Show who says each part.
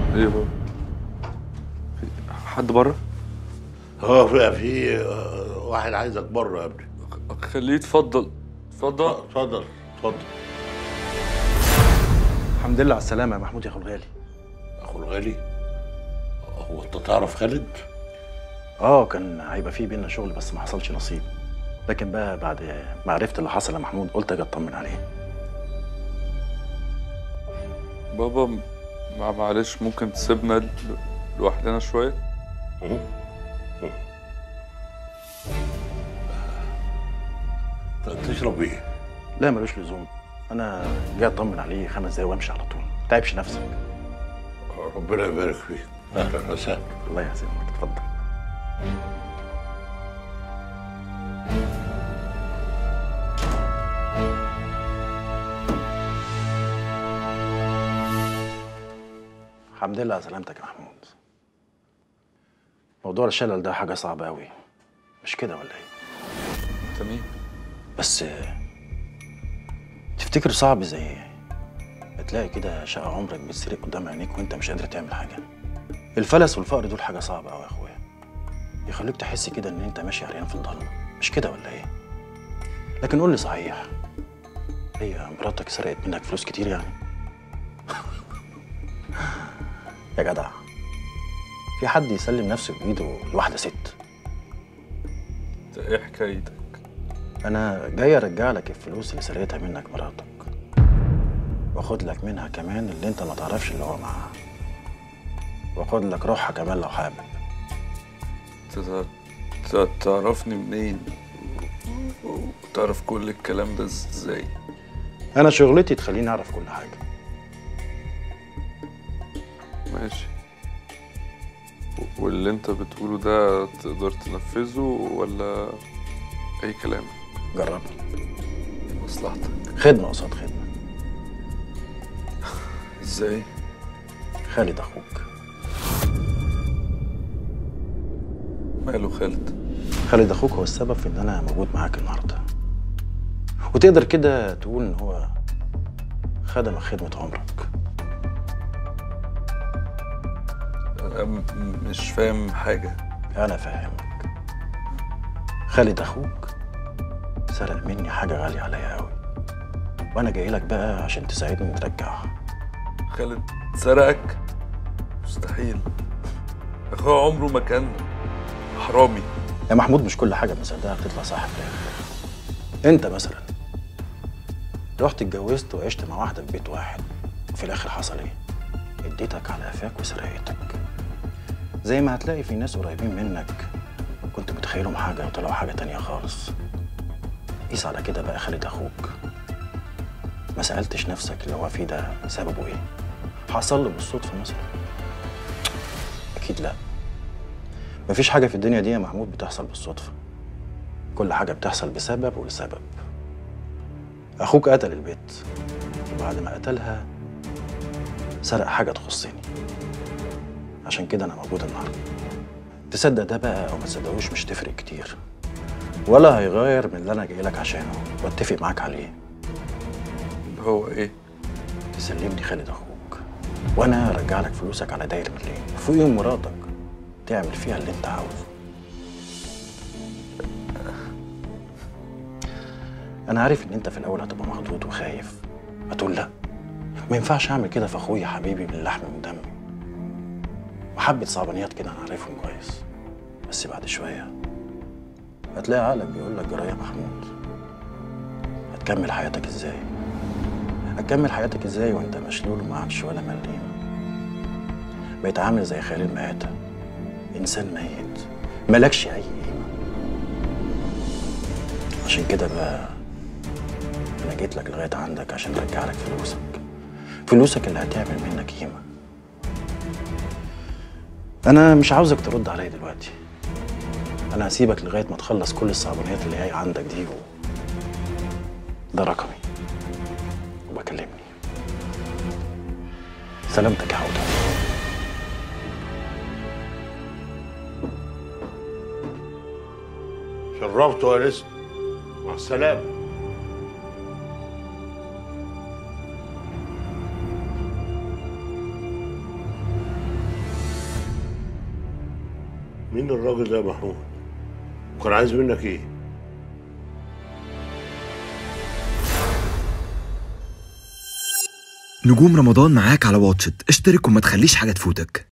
Speaker 1: ايه بابا في حد بره
Speaker 2: اه في في آه، واحد عايزك بره يا ابني
Speaker 1: خليه يتفضل اتفضل
Speaker 2: اتفضل اتفضل
Speaker 3: الحمد لله على السلامة يا محمود يا أخو الغالي
Speaker 2: اخو الغالي هو انت تعرف خالد؟
Speaker 3: اه كان هيبقى في بينا شغل بس ما حصلش نصيب لكن بقى بعد ما عرفت اللي حصل يا محمود قلت اجي اطمن عليه
Speaker 1: بابا م- مع- معلش ممكن تسيبنا ل- لوحدنا شويه
Speaker 2: تشرب ايه؟
Speaker 3: لا ملوش لزوم انا جاي اطمن عليه خمس دقايق وامشي على طول ما تعبش نفسك
Speaker 2: ربنا يبارك فيك اهلا وسهلا
Speaker 3: الله يحسنك اتفضل الحمد لله على سلامتك يا محمود موضوع الشلل ده حاجة صعبة أوي مش كده ولا إيه؟
Speaker 1: انت مين
Speaker 3: بس تفتكر صعب زي تلاقي كده شقة عمرك بتسرق قدام عينيك وانت مش قادر تعمل حاجة الفلس والفقر دول حاجة صعبة أوي يا أخويا يخليك تحس كده إن أنت ماشي عريان في الضلمة مش كده ولا إيه؟ لكن قول لي صحيح هي مراتك سرقت منك فلوس كتير يعني؟ يا جدع في حد يسلم نفسه بإيده لواحدة ست
Speaker 1: انت ايه حكايتك
Speaker 3: أنا جاي أرجع لك الفلوس اللي سرقتها منك مراتك وآخد لك منها كمان اللي أنت ما تعرفش اللي هو معاها وآخد لك روحها كمان لو حابب
Speaker 1: انت ت- تعرفني منين وتعرف كل الكلام ده ازاي
Speaker 3: أنا شغلتي تخليني أعرف كل حاجة
Speaker 1: ماشي و- واللي انت بتقوله ده تقدر تنفذه ولا اي كلام
Speaker 3: جربها
Speaker 1: مصلحتك
Speaker 3: خدمة قصاد خدمة
Speaker 1: ازاي
Speaker 3: خالد أخوك
Speaker 1: ماله خالد
Speaker 3: خالد أخوك هو السبب في إن أنا موجود معاك النهاردة وتقدر كده تقول إن هو خدمك خدمة عمرك
Speaker 1: أنا م- مش فاهم حاجة
Speaker 3: أنا فاهمك خالد أخوك سرق مني حاجة غالية عليا أوي وأنا جاي لك بقى عشان تساعدني ترجعها
Speaker 1: خالد سرقك مستحيل اخويا عمره ما كان حرامي
Speaker 3: يا محمود مش كل حاجة مصدقها بتطلع صح في الآخر أنت مثلا رحت اتجوزت وعشت مع واحدة في بيت واحد وفي الآخر حصل إيه؟ اديتك على قفاك وسرقتك زي ما هتلاقي في ناس قريبين منك كنت متخيلهم حاجة وطلعوا حاجة تانية خالص قيس على كده بقى خالد أخوك ما سألتش نفسك اللي هو فيه ده سببه إيه؟ حصل له بالصدفة مثلا؟ أكيد لأ مفيش حاجة في الدنيا دي يا محمود بتحصل بالصدفة كل حاجة بتحصل بسبب ولسبب أخوك قتل البيت وبعد ما قتلها سرق حاجة تخصني عشان كده أنا موجود النهاردة تصدق ده بقى أو ما تصدقوش مش تفرق كتير ولا هيغير من اللي أنا جاي لك عشانه واتفق معاك عليه
Speaker 1: اللي هو ايه
Speaker 3: تسلمني خالد أخوك وأنا أرجع لك فلوسك على داير مليون وفوق يوم مراتك تعمل فيها اللي أنت عاوزه أنا عارف إن أنت في الأول هتبقى مخضوض وخايف هتقول لأ ما ينفعش أعمل كده في أخويا حبيبي من لحم من دمي وحبة صعبانيات كده أنا عارفهم كويس بس بعد شوية هتلاقي عقلك بيقول لك جرايه محمود هتكمل حياتك إزاي هتكمل حياتك إزاي وأنت مشلول ومعكش ولا مليم بقيت عامل زي خالد مات إنسان ميت ملكش أي قيمة عشان كده بقى أنا جيت لك لغاية عندك عشان أرجع لك فلوسك فلوسك اللي هتعمل منك قيمة أنا مش عاوزك ترد عليا دلوقتي أنا هسيبك لغاية ما تخلص كل الصعبانيات اللي هي عندك دي و... ده رقمي وبكلمني سلامتك يا عودة
Speaker 2: شرفت يا لسه مع السلامة مين الراجل ده يا محمود وكان عايز منك ايه
Speaker 4: نجوم رمضان معاك على واتشت اشترك وما تخليش حاجة تفوتك